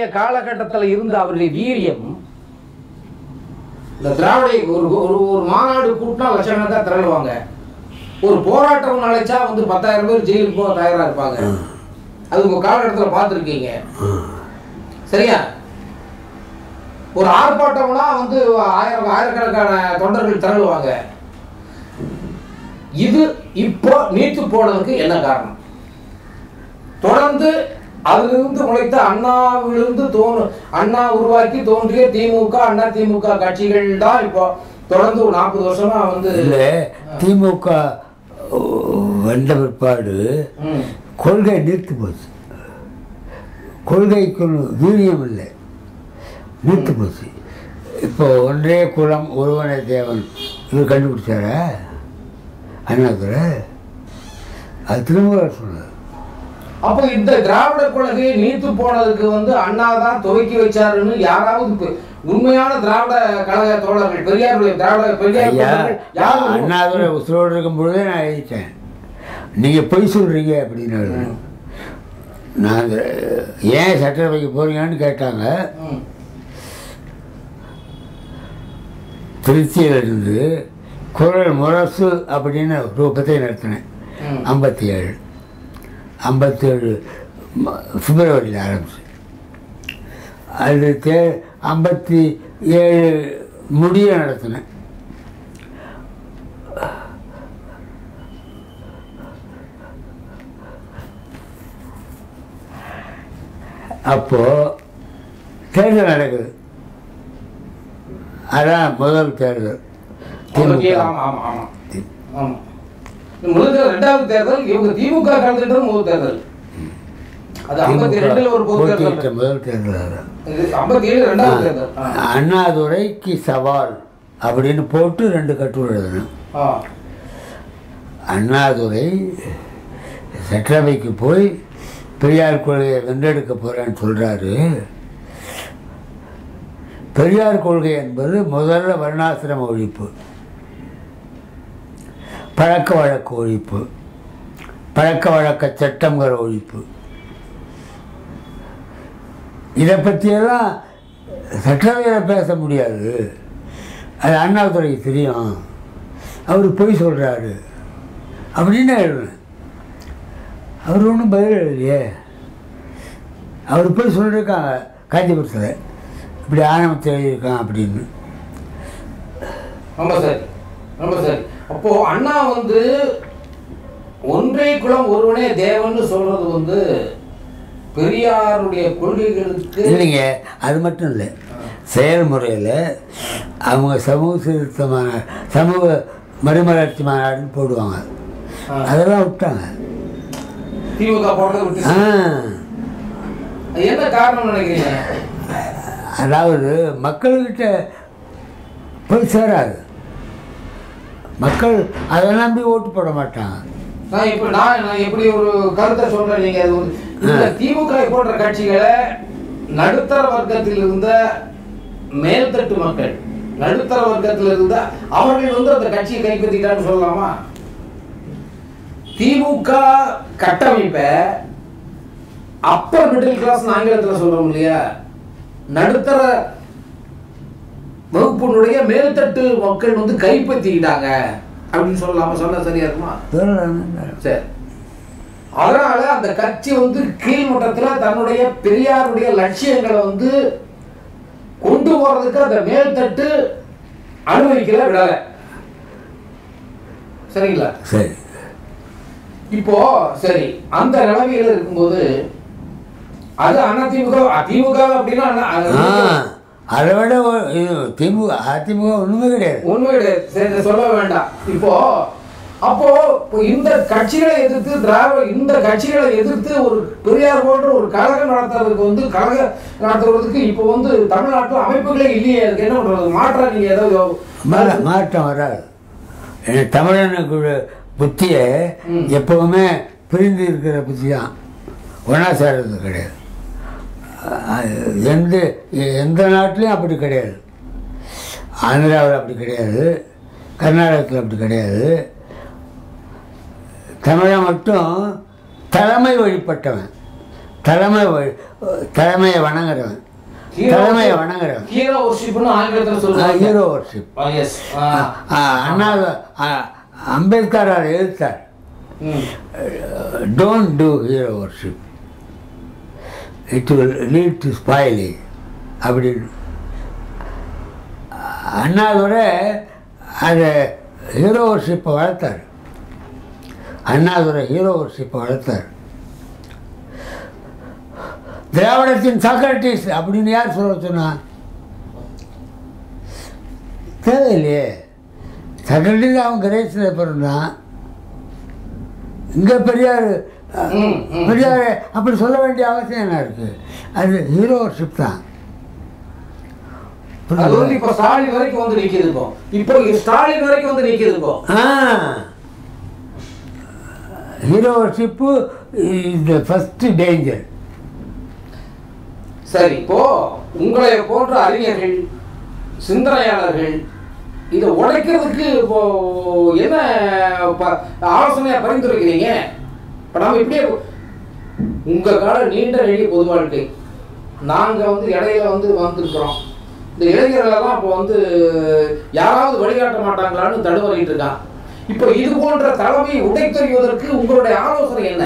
அண்ணாவுடைய காலகட்டத்தில் இருந்த அவருடைய வீரியம் இந்த திராவிட ஒரு ஒரு ஒரு மாநாடு கூட்டினா லட்சக்கணக்காக திரளுவாங்க ஒரு போராட்டம் அழைச்சா வந்து பத்தாயிரம் பேர் ஜெயிலுக்கு போக தயாரா இருப்பாங்க அது உங்க காலகட்டத்தில் பார்த்துருக்கீங்க சரியா ஒரு ஆர்ப்பாட்டம்னா வந்து ஆயிரம் ஆயிரக்கணக்கான தொண்டர்கள் திரளுவாங்க இது இப்போ நீத்து போனதுக்கு என்ன காரணம் தொடர்ந்து அதிலிருந்து முளைத்த அண்ணாவிலிருந்து தோணு அண்ணா உருவாக்கி தோன்றிய திமுக அண்ணா திமுக கட்சிகள் தான் இப்போ தொடர்ந்து ஒரு நாற்பது வருஷமா வந்து இல்லை திமுக வந்த பிற்பாடு ம், கொள்கை நீர்த்து போச்சு கொள்கைக்கு வீரியம் இல்லை நீர்த்து போச்சு இப்போ ஒன்றே குலம் ஒருவனே தேவன் இவர் கண்டுபிடிச்சாரா அண்ணாதுரை அது திரும்ப சொன்னார் அப்போ இந்த திராவிட கொள்கை நீத்து போனதுக்கு வந்து அண்ணா தான் துவக்கி வச்சாருன்னு யாராவது இப்ப உண்மையான திராவிட கழக தோழர்கள் பெரியாருடைய திராவிட பெரியார் ஐயா தோழர்கள் யாரும் அண்ணாதுரை உசுரோடு இருக்கும் பொழுதே நான் எழுதிட்டேன் நீங்கள் பொய் சொல்கிறீங்க அப்படின்னு நான் அந்த ஏன் சட்டசபைக்கு போறீங்கன்னு கேட்டாங்க ம், திருச்சியில் இருந்து குரல் முரசு அப்படின்னு ரூபத்தை நடத்தினேன் ம். ஐம்பத்தி ஏழு ஐம்பத்தேழு பிப்ரவரியில் ஆரம்பிச்சு அது தே ஐம்பத்தி ஏழு முடிய நடத்தினேன் அப்போது தேர்தல் நடக்குது அதான் முதல் தேர்தல் அவருக்கு திமுக. ஆமா ஆமா ஆமா ஆமா இந்த முதல் தேர்தல் ரெண்டாவது தேர்தல் இவங்க திமுக கலந்துட்டு முதல் தேர்தல் அது ஐம்பத்தி திமுக ரெண்டுல ஒரு பொது போட்டியிட்ட தேர்தல் முதல் தேர்தல் அதான். இது ஐம்பத்தி ஏழு ரெண்டாவது தேர்தல் ஆ. அண்ணாதுரைக்கு சவால் அப்படின்னு போட்டு ரெண்டு கட்டுரை எழுதணும் ஆ. அண்ணாதுரை சட்டசபைக்கு போய் பெரியார் கொள்கையை வென்றெடுக்க போகிறேன்னு சொல்கிறாரு பெரியார் கொள்கை என்பது முதல்ல வர்ணாசிரம ஒழிப்பு பழக்க வழக்க ஒழிப்பு பழக்க வழக்க சட்டங்கிற ஒழிப்பு இதை பற்றியெல்லாம் சட்டசபையில் பேச முடியாது அது அண்ணாதுரைக்கு தெரியும் அவர் பொய் சொல்கிறாரு அப்படின்னு எழுதுனேன் அவர் ஒன்றும் பதில் எழுதலையே அவர் போய் சொல்லியிருக்காங்க காஞ்சிபுரத்தில் இப்படி ஆணவத்தை எழுதியிருக்கான் அப்படின்னு ரொம்ப சரி ரொம்ப சரி அப்போ அண்ணா வந்து ஒன்றே குலம் ஒருவனே தேவன்னு சொல்றது வந்து பெரியாருடைய கொள்கைகளுக்கு இல்லைங்க அது மட்டும் இல்லை செயல்முறையில் அவங்க சமூக சீர்திருத்தமான சமூக மறுமலர்ச்சி மாநாடுன்னு போடுவாங்க ஆ. அதெல்லாம் விட்டாங்க திமுக போடுறது விட்டு ஆ அது என்ன காரணம் நினைக்கிறீங்க அதாவது மக்கள்கிட்ட போய் சேராது மக்கள் அதை நம்பி ஓட்டு போட மாட்டாங்க நான் இப்ப நான் நான் எப்படி ஒரு கருத்தை சொல்றேன் நீங்க அது வந்து இந்த திமுக போன்ற கட்சிகளை நடுத்தர வர்க்கத்தில் இருந்த மேல்தட்டு மக்கள் நடுத்தர வர்க்கத்தில் இருந்த அவர்கள் வந்து அந்த கட்சியை கைப்பற்றிட்டான்னு சொல்லலாமா திமுக கட்டமைப்பை அப்பர் மிடில் கிளாஸ் ஆங்கிலத்தில் சொல்றோம் இல்லையா நடுத்தர வகுப்பினுடைய மேல்தட்டு மக்கள் வந்து கைப்பற்றிக்கிட்டாங்க அப்படின்னு சொல்லலாமா சொன்னா சரியா இருக்குமா சரி அதனால அந்த கட்சி வந்து கீழ்மட்டத்துல தன்னுடைய பெரியாருடைய லட்சியங்களை வந்து கொண்டு போறதுக்கு அந்த மேல்தட்டு அனுமதிக்கல விடல சரிங்களா சரி இப்போ சரி அந்த நிலைமையில இருக்கும்போது அது அதிமுக திமுக அப்படின்னா அண்ணா- அது ஆ அதை விட ஒரு- இது திமுக அதிமுக ஒன்றுமே கிடையாது உண்மை கிடையாது சரி இதை சொல்ல வேண்டாம் இப்போ அப்போ இப்போ இந்த கட்சிகளை எதிர்த்து திராவிட இந்த கட்சிகளை எதிர்த்து ஒரு பெரியார் போன்ற ஒரு கழகம் நடத்துறதுக்கு வந்து கழகம் நடத்துறதுக்கு இப்போ வந்து தமிழ்நாட்டில் அமைப்புகளே இல்லையே அதுக்கு என்ன பண்றது மாற்றம் நீங்க ஏதோ மா- மாற்றம் வராது ஏன்னா தமிழனுக்கு புத்தியை ம். எப்பவுமே பிரிந்து இருக்கிற புத்தி தான் ஒன்றா சேர்றது கிடையாது அஹ் எந்த எந்த நாட்டிலையும் அப்படி கிடையாது ஆந்திராவில் அப்படி கிடையாது கர்நாடகத்தில் அப்படி கிடையாது தமிழன் மட்டும் தலைமை வழிபட்டவன் தலைமை வ- தலைமையை வணங்குறவன் தலைமையை வணங்குறவன் ஹீரோ ஒர்ஷிப்னு ஆங்கிலத்தில் சொல்லுவாங்க ஹீரோ வர்ஷிப் எஸ் அண்ணா ஆ, அம்பேத்கர் அதை எதிர்த்தார் don't do hero worship it will lead to spoiling அப்படின்னு அண்ணாதோட அது ஹீரோ வர்ஷிப்பை வளர்த்தார் அண்ணாதுரை ஹீரோ வர்ஷிப்பை வளர்த்தார் திராவிடத்தின் சாக்ரட்டிஸ் அப்படின்னு யார் சொல்ல சொன்னா தேவையில்லையே சாக்ரட்டிஸ் அவன் கிரேஸில் பிறந்தான் இங்கே பெரியார் அஹ், ம், ம். பெரியார் அப்படி சொல்ல வேண்டிய அவசியம் என்ன இருக்குது அது ஹீரோ வர்ஷிப் தான் அது வந்து இப்போ ஸ்டாலின் வரைக்கும் வந்து நிற்கிது இப்போ இப்போ ஸ்டாலின் வரைக்கும் வந்து நிற்கிது இப்போ ஆ hero worship is the first danger சரி இப்போ உங்களை போன்ற அறிஞர்கள் சிந்தனையாளர்கள் இதை உடைக்கிறதுக்கு இப்போ என்ன ப- ஆலோசனையா பரிந்துரைக்கிறீங்க இப்போ நாம இப்படியே உங்க கால நீண்ட நெடிய பொது வாழ்க்கை நாங்க வந்து இடையில வந்து வந்திருக்கிறோம் இந்த இளைஞர்களெல்லாம் இப்போ வந்து யாராவது வழிகாட்ட மாட்டாங்களான்னு தடுமாறிட்டு இருக்கான் இப்போ இது போன்ற தலைமையை உடைத்தறிவதற்கு உங்களுடைய ஆலோசனை என்ன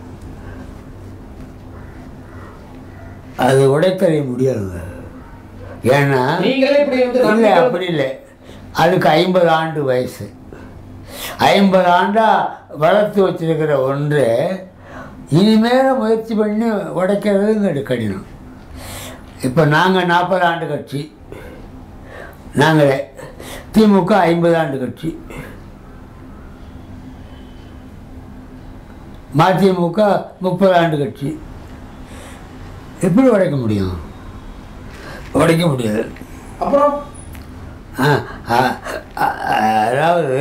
அது உடைத்தறிய முடியாதுங்க ஏன்னா நீங்களே இப்படி வந்து இல்லை நம்பிக்கை- அப்படி இல்லை அதுக்கு ஐம்பது ஆண்டு வயசு ஐம்பது ஆண்டாக வளர்த்து வச்சிருக்கிற ஒன்று இனிமேல் முயற்சி பண்ணி உடைக்கிறதுங்கிறது கடினம் இப்போ நாங்கள் நாற்பது ஆண்டு கட்சி நாங்களே திமுக ஐம்பது ஆண்டு கட்சி மதிமுக முப்பது ஆண்டு கட்சி எப்படி உடைக்க முடியும் உடைக்க முடியாது அப்புறம் ஆ, ஆ, ஆ, அதாவது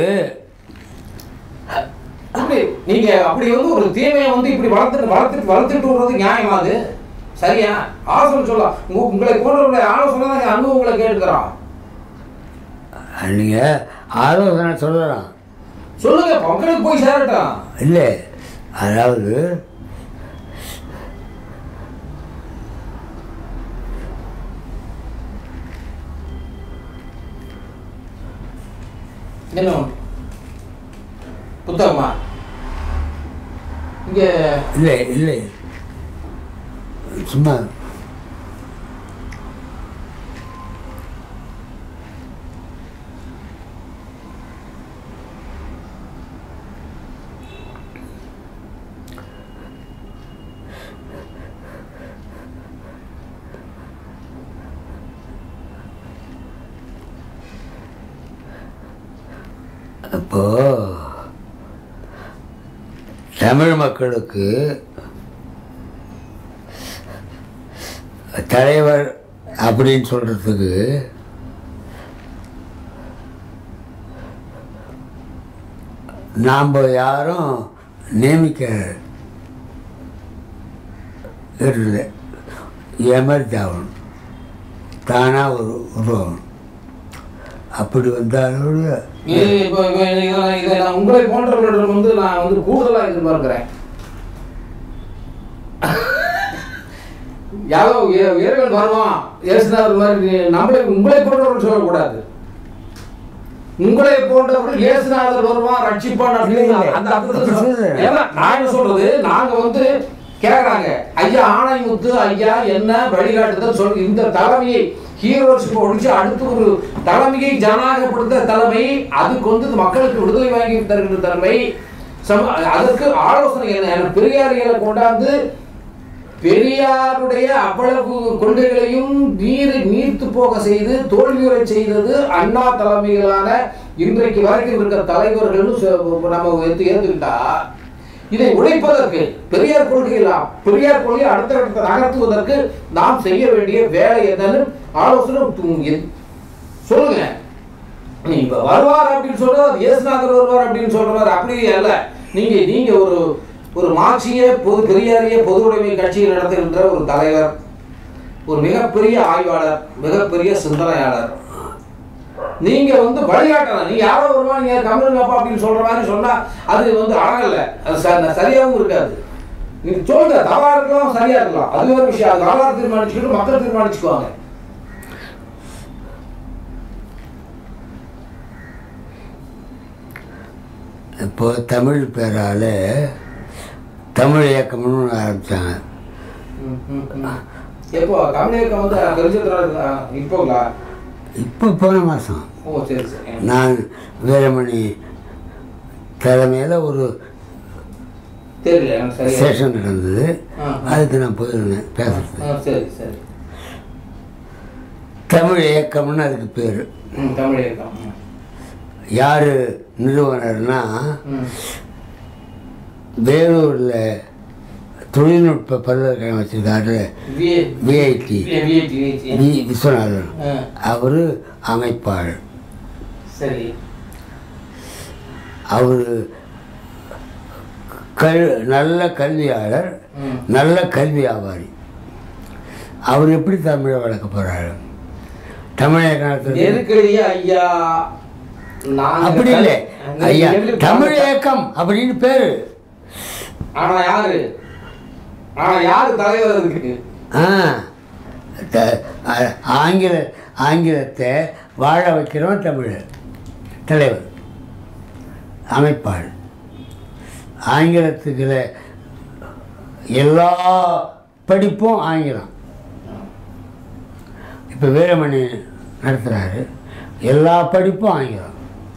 அப்படி நீங்க அப்படி வந்து ஒரு தீமையை வந்து இப்படி வளர்த்துட்டு வளர்த்துட்டு வளர்த்துட்டு வர்றது நியாயமா அது சரியா ஆலோசனை சொல்ல உங்க- உங்களை போன்றவருடைய ஆலோசனை தான் அனுபவங்களை கேட்டுக்கிறோம் நீங்கள் ஆலோசனை சொல்லலாம் சொல்லுங்க மக்களுக்கு போய் சேரட்டும் இல்லை அதாவது என்ன புத்தகமா இங்க இல்லை இல்லை சும்மா அப்போ தமிழ் மக்களுக்கு தலைவர் அப்படின்னு சொல்றதுக்கு நாம் யாரும் நியமிக்க இல்லை எமர்ஜி ஆகணும் தானாக ஒரு உருவாகணும் அப்படி வந்தாலும் இது இப்போ இப்போ இதெல்லாம் இதை நான் உங்களை போன்றவர்களிடம் வந்து நான் வந்து கூடுதலா எதிர்பார்க்கிறேன் யாரோ இ- இறைவன் வருவான் இயேசுநாதர் மாதிரி நம்மளை உங்களை போன்றவர்கள் சொல்லக்கூடாது உங்களை போன்றவர்கள் இயேசுநாதர் வருவான் ரட்சிப்பான் அப்படின்னு இல்லை, இல்லை. அந்த அர்த்தத்தில் அப்படி சொல்ல- சொல்லல. ஏன்னா நான் என்ன சொல்றது நாங்க வந்து கேக்குறாங்க ஐயா ஆணைமுத்து ஐயா என்ன வழிகாட்டுதல் சொல் இந்த தலைமையை ஹீரோஷிப் ஒழிச்சு அடுத்து ஒரு தலைமையை ஜனநாயகப்படுத்த தலைமை அதுக்கு வந்து மக்களுக்கு விடுதலை வாங்கி தருகின்ற தலைமை சம அதற்கு ஆலோசனை என்ன எனக்கு பெரியாரிகளை கொண்டாந்து பெரியாருடைய அவ்வளவு கொள்கைகளையும் நீர் நீர்த்து போக செய்து தோல்வியுறை செய்தது அண்ணா தலைமையிலான இன்றைக்கு வரைக்கும் இருக்கிற தலைவர்கள்னு சொ- நம்ம ஏத்து ஏத்துக்கிட்டா இதை உடைப்பதற்கு பெரியார் கொள்கையில் பெரியார் கொள்கையை அடுத்த கட்டத்தை நகர்த்துவதற்கு நாம் செய்ய வேண்டிய வேலை என்னன்னு ஆலோசனை து- சொல்லுங்க நீ இப்ப வருவார் அப்படின்னு சொல்றது இயேசுநாதர் வருவார் அப்படின்னு சொல்றாரு அப்படி அல்ல நீங்க நீங்க ஒரு ஒரு மார்க்சிய பொது பெரியாரிய பொது உடைமை கட்சியை நடத்துகின்ற ஒரு தலைவர் ஒரு மிகப்பெரிய ஆய்வாளர் மிகப்பெரிய சிந்தனையாளர் நீங்க வந்து வழிகாட்டலாம் நீங்க யாரோ வருவா நீங்க கம்மிருங்கப்பா அப்படின்னு சொல்ற மாதிரி சொன்னா அது வந்து அழகல்ல அது ச- சரியாகவும் இருக்காது நீங்க சொல்லுங்க தவறா இருக்கலாம் சரியா இருக்கலாம் அது ஒரு விஷயம் அது வரலாறு தீர்மானிச்சுக்கிட்டு மக்கள் தீர்மானிச்சுக்குவாங்க இப்போ தமிழ் பேரால் தமிழ் இயக்கம்னு ஒன்று ஆரம்பித்தாங்க ம், ம், ம். எப்போ தமிழ் இயக்கம் வந்து தெரிஞ்சதுல இப்போங்களா இப்போ போன மாதம் ஓ சரி சரி நான் வீரமணி தலைமையில் ஒரு தெரியல எனக்கு சரியா செஷன் நடந்தது ஆ, ஆ. அதுக்கு நான் போயிருந்தேன் பேசுறது ஆ, சரி சரி தமிழ் இயக்கம்னு அதுக்கு பேர் ம் தமிழ் இயக்கம் ம். யார் நிறுவனர்னா ம் வேலூரில் தொழில்நுட்ப பல்கலைக்கழகம் வச்சிருக்காரு V- VIT V- VIT, VIT. V Viswanathan ஆ, அவர் அமைப்பாளர் சரி அவர் கல் நல்ல கல்வியாளர் ம் நல்ல கல்வி வியாபாரி அவர் எப்படி தமிழை வளர்க்க போகிறாரு தமிழக காலத்தில் நெருக்கடியா ஐயா நாங்க அப்படி இல்லை கல்- ஐயா எங்களுக்கு தமிழ் இயக்கம் அப்படின்னு பேர் ஆனா யாரு ஆனா யாரு தலைவர் அதுக்கு ஆ த- ஆ- ஆங்கில ஆங்கிலத்தை வாழ வைக்கிறவன் தமிழர் தலைவர் அமைப்பாள் ஆங்கிலத்துக்குள்ள எல்லா படிப்பும் ஆங்கிலம் இப்போ வீரமணி நடத்துகிறாரு எல்லா படிப்பும் ஆங்கிலம்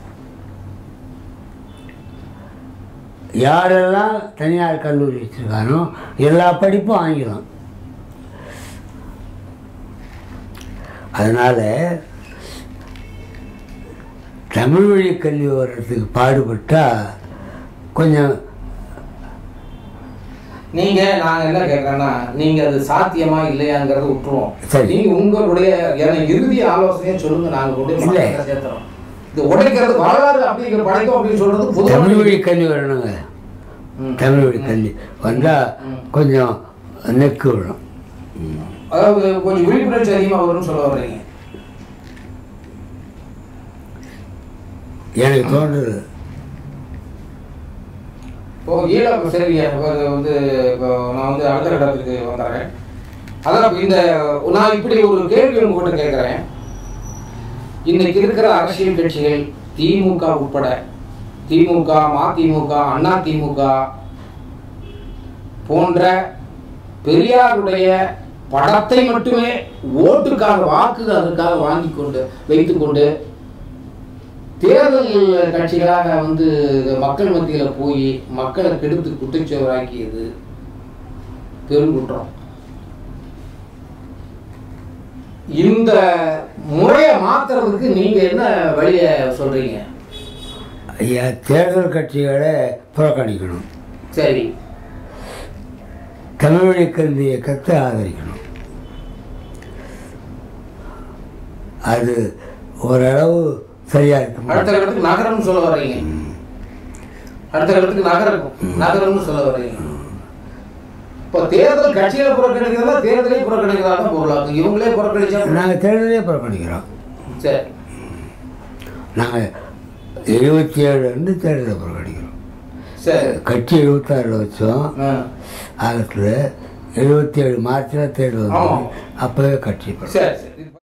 யாரெல்லாம் தனியார் கல்லூரி வச்சுருக்கானோ எல்லா படிப்பும் ஆங்கிலம் அதனால் தமிழ் வழி கல்வி வர்றதுக்கு பாடுபட்டால் கொஞ்சம் நீங்க நாங்க என்ன கேட்கறோம்னா நீங்க அது சாத்தியமா இல்லையாங்கிறத விட்டுருவோம் சரி. நீங்க உங்களுடைய எனக்கு இறுதி ஆலோசனையை சொல்லுங்க நாங்க கொண்டு போய் இல்லை. மக்கள்கிட்ட சேர்த்துறோம் இது உடைக்கிறது வரலாறு அப்படிங்கிற படைக்கும் அப்படின்னு சொல்றது தமிழ் பொதுவாக வழி கல்வி வரணுங்க ம். தமிழ் வழி கல்வி வந்தால் ம். கொஞ்சம் நெக்கு விடும் அதாவது கொஞ்சம் விழிப்புணர்ச்சி அதிகமாக வரும்னு சொல்ல வர்றீங்க எனக்கு தோன்றுது இப்போ ஈழ சரி இப்போ இது வந்து இப்போ நான் வந்து அடுத்த கட்டத்துக்கு வந்துடுறேன் அதான் இப்ப இந்த நான் இப்படி ஒரு கேள்வி உங்ககிட்ட கேட்குறேன் இன்னைக்கு இருக்கிற அரசியல் கட்சிகள் திமுக உட்பட திமுக மதிமுக அண்ணா திமுக போன்ற பெரியாருடைய படத்தை மட்டுமே ஓட்டுக்காக வாக்கு அதற்காக வாங்கி கொண்டு வைத்துக்கொண்டு தேர்தல் கட்சிகளாக வந்து மக்கள் மத்தியில் போய் மக்களை கெடுத்து குற்றச்சுவராக்கியது பெருங்குற்றம் இந்த முறையை மாத்துறதுக்கு நீங்க என்ன வழிய சொல்றீங்க ஐயா தேர்தல் கட்சிகளை புறக்கணிக்கணும் சரி தமிழ் வழி கல்வி இயக்கத்தை ஆதரிக்கணும் அது ஓரளவு சரியாக இருக்கும் அடுத்த கட்டத்துக்கு நகரம்னு சொல்ல வர்றீங்க அடுத்த கட்டத்துக்கு நகரம் நகரம்னு சொல்ல வர்றீங்க இப்போ தேர்தல் கட்சிகளை புறக்கணிக்கிறதா தேர்தலே புறக்கணிக்கிறதா தான் பொருளாகும் இவங்களே புறக்கணிச்சா நாங்கள் தேர்தலே புறக்கணிக்கிறோம் சரி நாங்கள் எழுபத்தி ஏழுலேருந்து தேர்தலை புறக்கணிக்கிறோம் சரி கட்சி எழுபத்தாறில் வச்சோம் ஆ. ஆகத்தில் எழுபத்தி ஏழு மார்ச்சில் தேர்தல் ஆமா. வந்தது அப்போவே கட்சி புறக்கணிக்கிறோம். சரி சரி